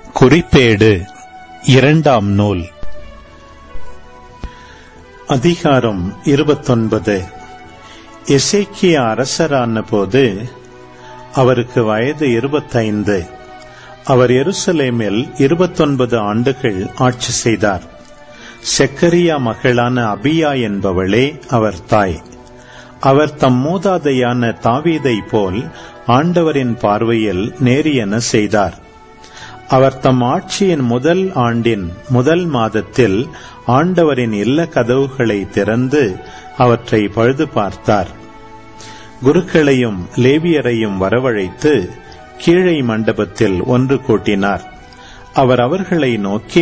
குறிப்பேடு இரண்டாம் நூல் அதிகாரம் இருபத்தொன்பது எசேக்கிய அரசரான போது அவருக்கு வயது இருபத்தைந்து அவர் எருசலேமில் இருபத்தொன்பது ஆண்டுகள் ஆட்சி செய்தார் செக்கரியா மகளான அபியா என்பவளே அவர் தாய் அவர் தம் மூதாதையான தாவீதை போல் ஆண்டவரின் பார்வையில் நேரியன செய்தார் அவர் தம் ஆட்சியின் முதல் ஆண்டின் முதல் மாதத்தில் ஆண்டவரின் இல்ல கதவுகளை திறந்து அவற்றை பழுது பார்த்தார் குருக்களையும் லேவியரையும் வரவழைத்து கீழை மண்டபத்தில் ஒன்று கூட்டினார் அவர் அவர்களை நோக்கி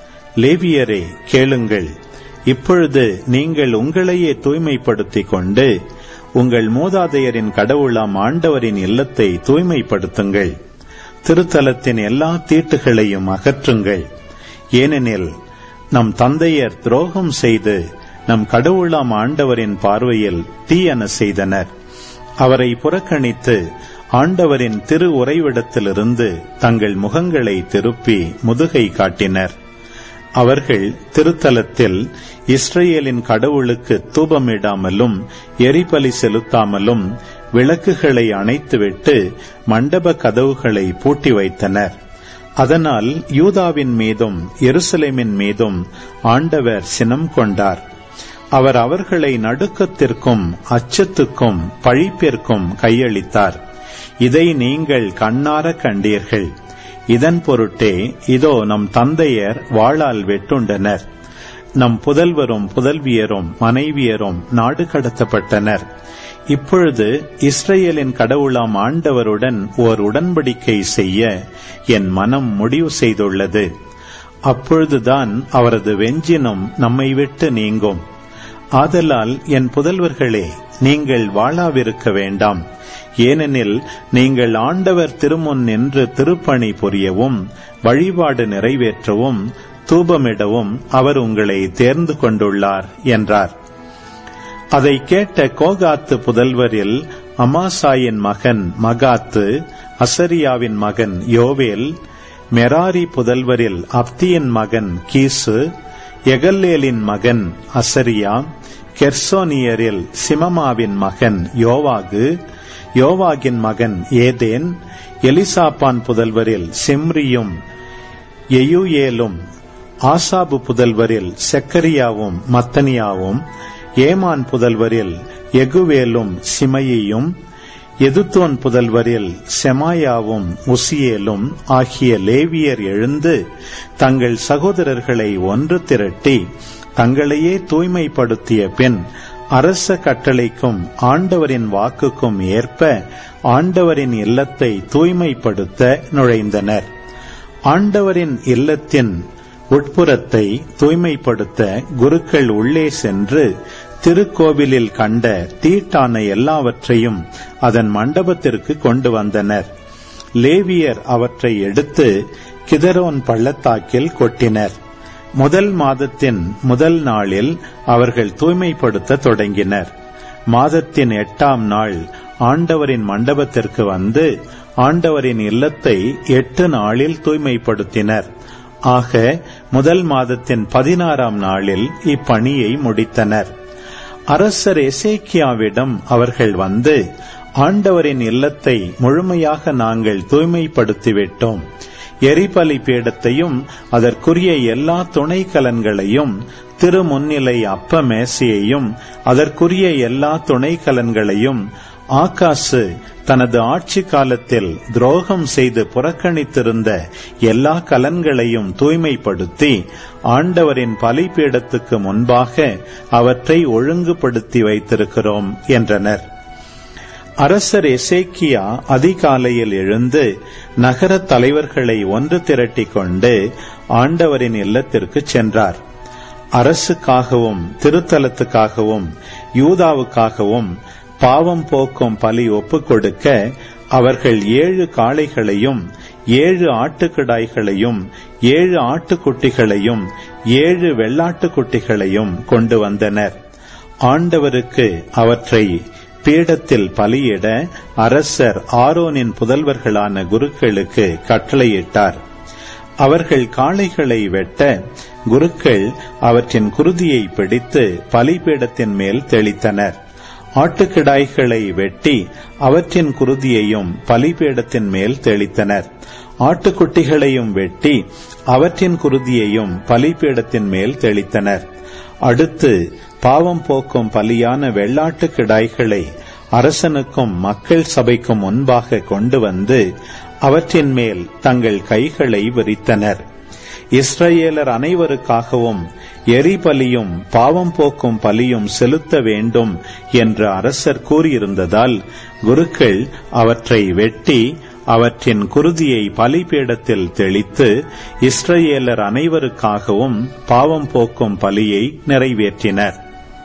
லேவியரே கேளுங்கள் இப்பொழுது நீங்கள் உங்களையே தூய்மைப்படுத்திக் கொண்டு உங்கள் மூதாதையரின் கடவுளாம் ஆண்டவரின் இல்லத்தை தூய்மைப்படுத்துங்கள் திருத்தலத்தின் எல்லா தீட்டுகளையும் அகற்றுங்கள் ஏனெனில் நம் தந்தையர் துரோகம் செய்து நம் கடவுளாம் ஆண்டவரின் பார்வையில் தீயன செய்தனர் அவரை புறக்கணித்து ஆண்டவரின் திரு உறைவிடத்திலிருந்து தங்கள் முகங்களை திருப்பி முதுகை காட்டினர் அவர்கள் திருத்தலத்தில் இஸ்ரேலின் கடவுளுக்கு தூபமிடாமலும் எரிபலி செலுத்தாமலும் விளக்குகளை அணைத்துவிட்டு மண்டப கதவுகளை பூட்டி வைத்தனர் அதனால் யூதாவின் மீதும் எருசலேமின் மீதும் ஆண்டவர் சினம் கொண்டார் அவர் அவர்களை நடுக்கத்திற்கும் அச்சத்துக்கும் பழிப்பிற்கும் கையளித்தார் இதை நீங்கள் கண்ணார கண்டீர்கள் இதன் பொருட்டே இதோ நம் தந்தையர் வாளால் வெட்டுண்டனர் நம் புதல்வரும் புதல்வியரும் மனைவியரும் நாடு கடத்தப்பட்டனர் இப்பொழுது இஸ்ரேலின் கடவுளாம் ஆண்டவருடன் ஓர் உடன்படிக்கை செய்ய என் மனம் முடிவு செய்துள்ளது அப்பொழுதுதான் அவரது வெஞ்சினம் நம்மை விட்டு நீங்கும் ஆதலால் என் புதல்வர்களே நீங்கள் வாழாவிருக்க வேண்டாம் ஏனெனில் நீங்கள் ஆண்டவர் திருமுன் நின்று திருப்பணி புரியவும் வழிபாடு நிறைவேற்றவும் தூபமிடவும் அவர் உங்களை தேர்ந்து கொண்டுள்ளார் என்றார் அதை கேட்ட கோகாத்து புதல்வரில் அமாசாயின் மகன் மகாத்து அசரியாவின் மகன் யோவேல் மெராரி புதல்வரில் அப்தியின் மகன் கீசு எகல்லேலின் மகன் அசரியா கெர்சோனியரில் சிமமாவின் மகன் யோவாகு யோவாகின் மகன் ஏதேன் எலிசாப்பான் புதல்வரில் சிம்ரியும் எயுயேலும் ஆசாபு புதல்வரில் செக்கரியாவும் மத்தனியாவும் ஏமான் புதல்வரில் எகுவேலும் சிமையும் எதுத்தோன் புதல்வரில் செமாயாவும் உசியேலும் ஆகிய லேவியர் எழுந்து தங்கள் சகோதரர்களை ஒன்று திரட்டி தங்களையே தூய்மைப்படுத்திய பின் அரச கட்டளைக்கும் ஆண்டவரின் வாக்குக்கும் ஏற்ப ஆண்டவரின் இல்லத்தை தூய்மைப்படுத்த நுழைந்தனர் ஆண்டவரின் இல்லத்தின் உட்புறத்தை தூய்மைப்படுத்த குருக்கள் உள்ளே சென்று திருக்கோவிலில் கண்ட தீட்டான எல்லாவற்றையும் அதன் மண்டபத்திற்கு கொண்டு வந்தனர் லேவியர் அவற்றை எடுத்து கிதரோன் பள்ளத்தாக்கில் கொட்டினர் முதல் மாதத்தின் முதல் நாளில் அவர்கள் தூய்மைப்படுத்த தொடங்கினர் மாதத்தின் எட்டாம் நாள் ஆண்டவரின் மண்டபத்திற்கு வந்து ஆண்டவரின் இல்லத்தை எட்டு நாளில் தூய்மைப்படுத்தினர் ஆக முதல் மாதத்தின் பதினாறாம் நாளில் இப்பணியை முடித்தனர் அரசர் எசேக்கியாவிடம் அவர்கள் வந்து ஆண்டவரின் இல்லத்தை முழுமையாக நாங்கள் தூய்மைப்படுத்திவிட்டோம் எரிபலி பீடத்தையும் அதற்குரிய எல்லா துணை கலன்களையும் திருமுன்னிலை அப்ப மேசையையும் அதற்குரிய எல்லா துணை கலன்களையும் ஆகாசு தனது ஆட்சி காலத்தில் துரோகம் செய்து புறக்கணித்திருந்த எல்லா கலன்களையும் தூய்மைப்படுத்தி ஆண்டவரின் பலிபீடத்துக்கு முன்பாக அவற்றை ஒழுங்குபடுத்தி வைத்திருக்கிறோம் என்றனர் அரசர் எசேக்கியா அதிகாலையில் எழுந்து நகர தலைவர்களை ஒன்று திரட்டிக் கொண்டு ஆண்டவரின் இல்லத்திற்கு சென்றார் அரசுக்காகவும் திருத்தலத்துக்காகவும் யூதாவுக்காகவும் பாவம் போக்கும் பலி ஒப்புக் கொடுக்க அவர்கள் ஏழு காளைகளையும் ஏழு ஆட்டுக்கிடாய்களையும் ஏழு ஆட்டுக்குட்டிகளையும் ஏழு வெள்ளாட்டுக்குட்டிகளையும் கொண்டு வந்தனர் ஆண்டவருக்கு அவற்றை பீடத்தில் பலியிட அரசர் ஆரோனின் புதல்வர்களான குருக்களுக்கு கட்டளையிட்டார் அவர்கள் காளைகளை வெட்ட குருக்கள் அவற்றின் குருதியை பிடித்து பலிபீடத்தின் மேல் தெளித்தனர் ஆட்டுக்கிடாய்களை வெட்டி அவற்றின் குருதியையும் பலிபீடத்தின் மேல் தெளித்தனர் ஆட்டுக்குட்டிகளையும் வெட்டி அவற்றின் குருதியையும் பலிபீடத்தின் மேல் தெளித்தனர் அடுத்து பாவம் போக்கும் பலியான வெள்ளாட்டு கிடாய்களை அரசனுக்கும் மக்கள் சபைக்கும் முன்பாக கொண்டு வந்து அவற்றின் மேல் தங்கள் கைகளை விரித்தனர் இஸ்ரவேலர் அனைவருக்காகவும் எரிபலியும் பாவம் போக்கும் பலியும் செலுத்த வேண்டும் என்று அரசர் கூறியிருந்ததால் குருக்கள் அவற்றை வெட்டி அவற்றின் குருதியை பலிபீடத்தில் தெளித்து இஸ்ரவேலர் அனைவருக்காகவும் பாவம் போக்கும் பலியை நிறைவேற்றினர்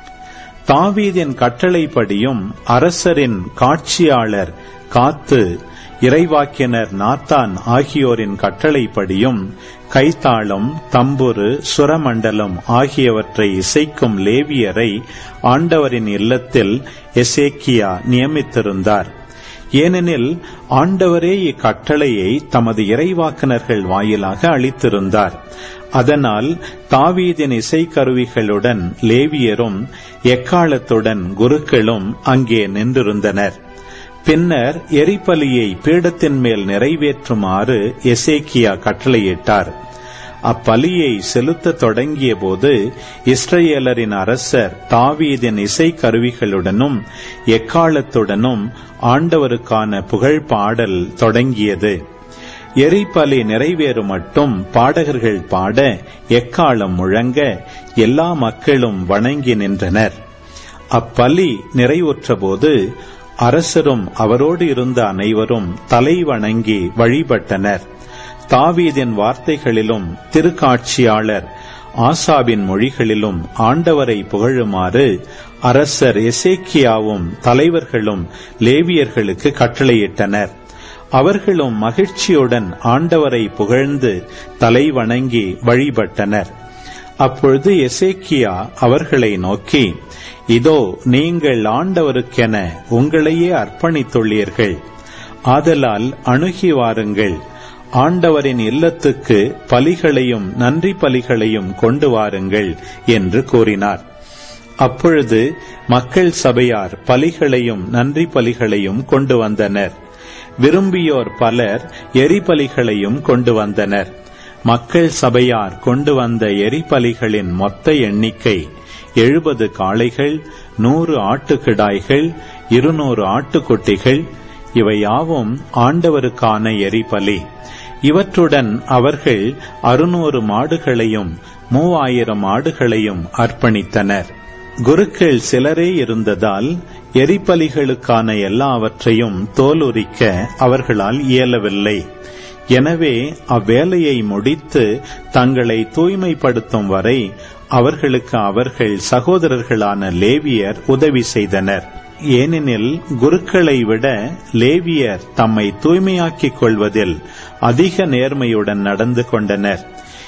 தாவீதின் கட்டளைப்படியும் அரசரின் காட்சியாளர் காத்து இறைவாக்கினர் நாத்தான் ஆகியோரின் கட்டளைப்படியும் கைத்தாளம் தம்புரு சுரமண்டலம் ஆகியவற்றை இசைக்கும் லேவியரை ஆண்டவரின் இல்லத்தில் எசேக்கியா நியமித்திருந்தார் ஏனெனில் ஆண்டவரே இக்கட்டளையை தமது இறைவாக்கினர்கள் வாயிலாக அளித்திருந்தார் அதனால் தாவீதின் இசைக்கருவிகளுடன் லேவியரும் எக்காலத்துடன் குருக்களும் அங்கே நின்றிருந்தனர் பின்னர் எரிபலியை பீடத்தின் மேல் நிறைவேற்றுமாறு எசேக்கியா கட்டளையிட்டார் அப்பலியை செலுத்த தொடங்கிய போது இஸ்ரேலரின் அரசர் தாவீதின் இசை கருவிகளுடனும் எக்காலத்துடனும் ஆண்டவருக்கான புகழ் பாடல் தொடங்கியது எரிபலி நிறைவேறு மட்டும் பாடகர்கள் பாட எக்காலம் முழங்க எல்லா மக்களும் வணங்கி நின்றனர் அப்பலி நிறைவுற்றபோது அரசரும் அவரோடு இருந்த அனைவரும் தலை வணங்கி வழிபட்டனர் தாவீதின் வார்த்தைகளிலும் திருக்காட்சியாளர் ஆசாபின் மொழிகளிலும் ஆண்டவரை புகழுமாறு அரசர் எசேக்கியாவும் தலைவர்களும் லேவியர்களுக்கு கட்டளையிட்டனர் அவர்களும் மகிழ்ச்சியுடன் ஆண்டவரை புகழ்ந்து தலை வணங்கி வழிபட்டனர் அப்பொழுது எசேக்கியா அவர்களை நோக்கி இதோ நீங்கள் ஆண்டவருக்கென உங்களையே அர்ப்பணித்துள்ளீர்கள் ஆதலால் அணுகி வாருங்கள் ஆண்டவரின் இல்லத்துக்கு பலிகளையும் நன்றி பலிகளையும் கொண்டு வாருங்கள் என்று கூறினார் அப்பொழுது மக்கள் சபையார் பலிகளையும் நன்றி பலிகளையும் கொண்டு வந்தனர் விரும்பியோர் பலர் எரிபலிகளையும் கொண்டு வந்தனர் மக்கள் சபையார் கொண்டு வந்த எரிபலிகளின் மொத்த எண்ணிக்கை எழுபது காளைகள் நூறு ஆட்டுக்கிடாய்கள் இருநூறு ஆட்டுக்குட்டிகள் இவையாவும் ஆண்டவருக்கான எரிபலி இவற்றுடன் அவர்கள் அறுநூறு மாடுகளையும் மூவாயிரம் ஆடுகளையும் அர்ப்பணித்தனர் குருக்கள் சிலரே இருந்ததால் எரிபலிகளுக்கான எல்லாவற்றையும் தோலுரிக்க அவர்களால் இயலவில்லை எனவே அவ்வேலையை முடித்து தங்களை தூய்மைப்படுத்தும் வரை அவர்களுக்கு அவர்கள் சகோதரர்களான லேவியர் உதவி செய்தனர் ஏனெனில் குருக்களை விட லேவியர் தம்மை தூய்மையாக்கிக் கொள்வதில் அதிக நேர்மையுடன் நடந்து கொண்டனர்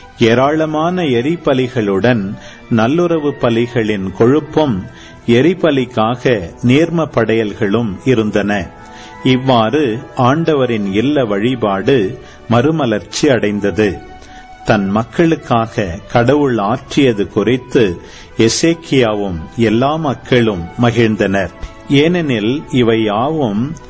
ஏராளமான எரிபலிகளுடன் நல்லுறவு பலிகளின் கொழுப்பும் எரிபலிக்காக நேர்ம படையல்களும் இருந்தன இவ்வாறு ஆண்டவரின் இல்ல வழிபாடு மறுமலர்ச்சி அடைந்தது தன் மக்களுக்காக கடவுள் ஆற்றியது குறித்து எசேக்கியாவும் எல்லா மக்களும் மகிழ்ந்தனர் ஏனெனில் இவை யாவும்